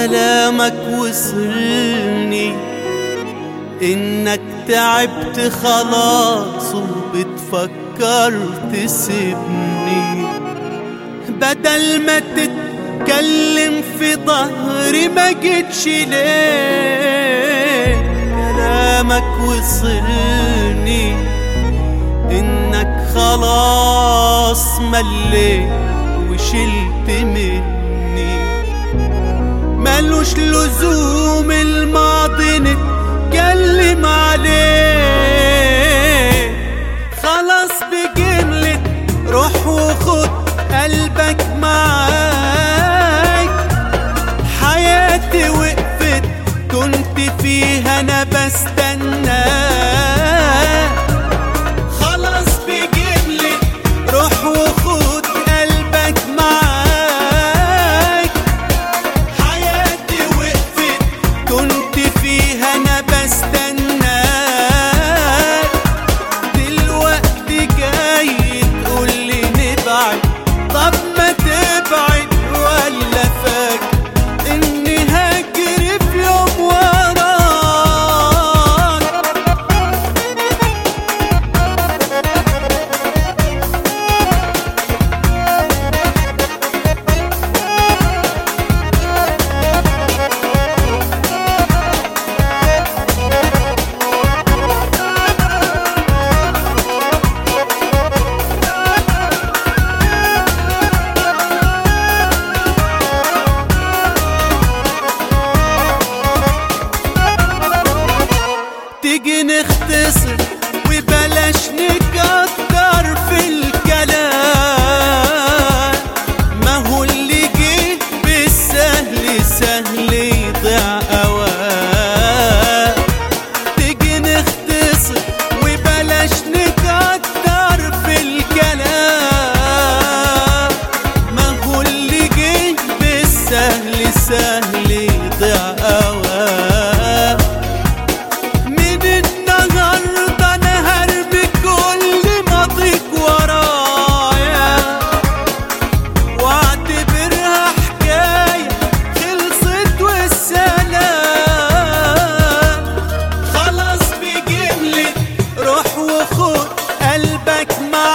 كلامك وصلني انك تعبت خلاص وبتفكر تسيبني بدل ما تتكلم في ظهري ما جيتش ليه كلامك وصلني انك خلاص مليت وشلت مني ملوش لزوم الماضي نتكلم عليه خلاص بجملة روح وخد قلبك معاك حياتي وقفت كنت فيها انا بستناك خلاص بجملة روح وخد قلبك معاك حياتي وقفت كنت فيها انا بستناك دلوقتي جاي تقولي نبعد طب ما تبعد ولا فاكر اني هجري في يوم وراك تيجي نختصر وبلاش نكتر في الكلام ما هو اللي جه بالسهل سهل يضيع اوام تيجي نختصر وبلاش نكتر في الكلام ما هو اللي جه بالسهل سهل يضيع اوام من النهارده انا هرمي كل ماضيك ورايا واعتبرها حكايه خلصت والسلام خلاص بجملة روح وخد قلبك معاك